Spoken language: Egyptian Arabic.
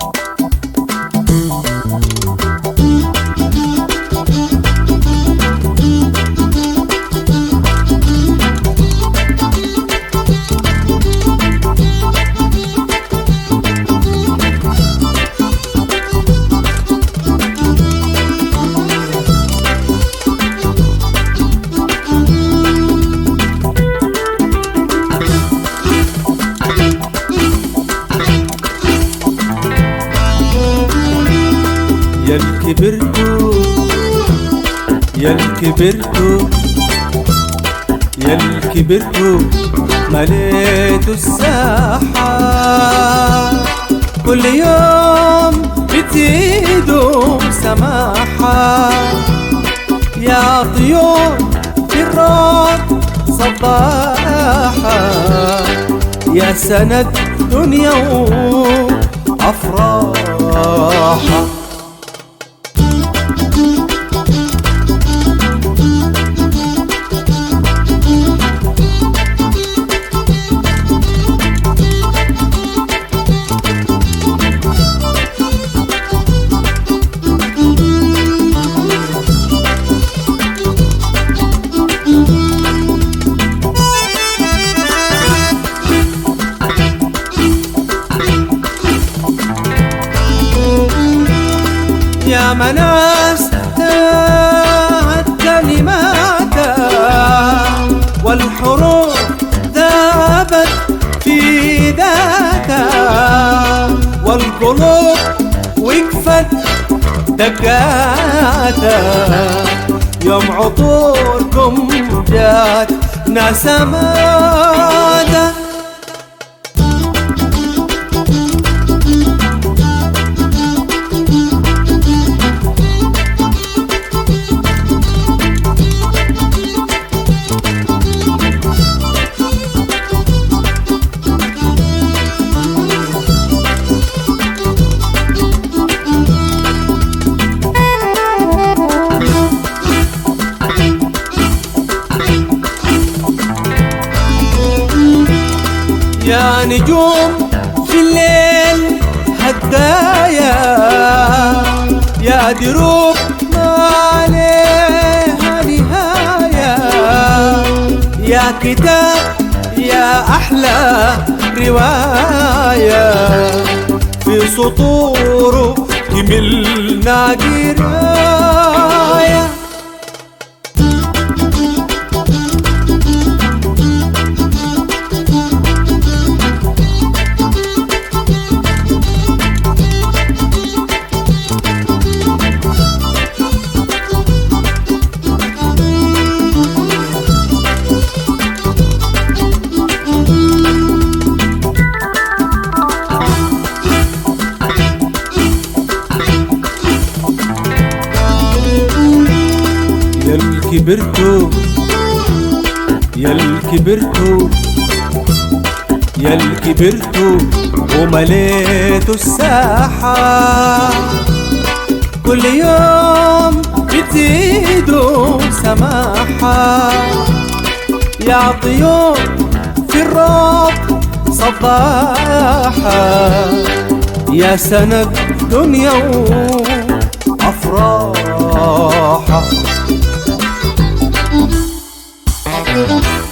يا الكبرتو يا الكبرتو يا الكبرتو مليتوا الساحة كل يوم بتزيدوا سماحة يا طيور في الروض صباحة يا سند دنيا وأفراحة يا مناس تاهت كلماتها والحروف ذابت في ذاتها والقلوب وقفت دقاتها يوم عطوركم جات نسماتها يا نجوم في الليل هدايا يا دروب ما عليها نهاية يا كتاب يا أحلى رواية في سطوره تملنا قراية يا الكبرتو يا الكبرتو يا الكبرتو ومليتوا الساحة كل يوم بتزيدوا سماحة يا طيور في الروض صباحة يا سند دنيا وأفراحة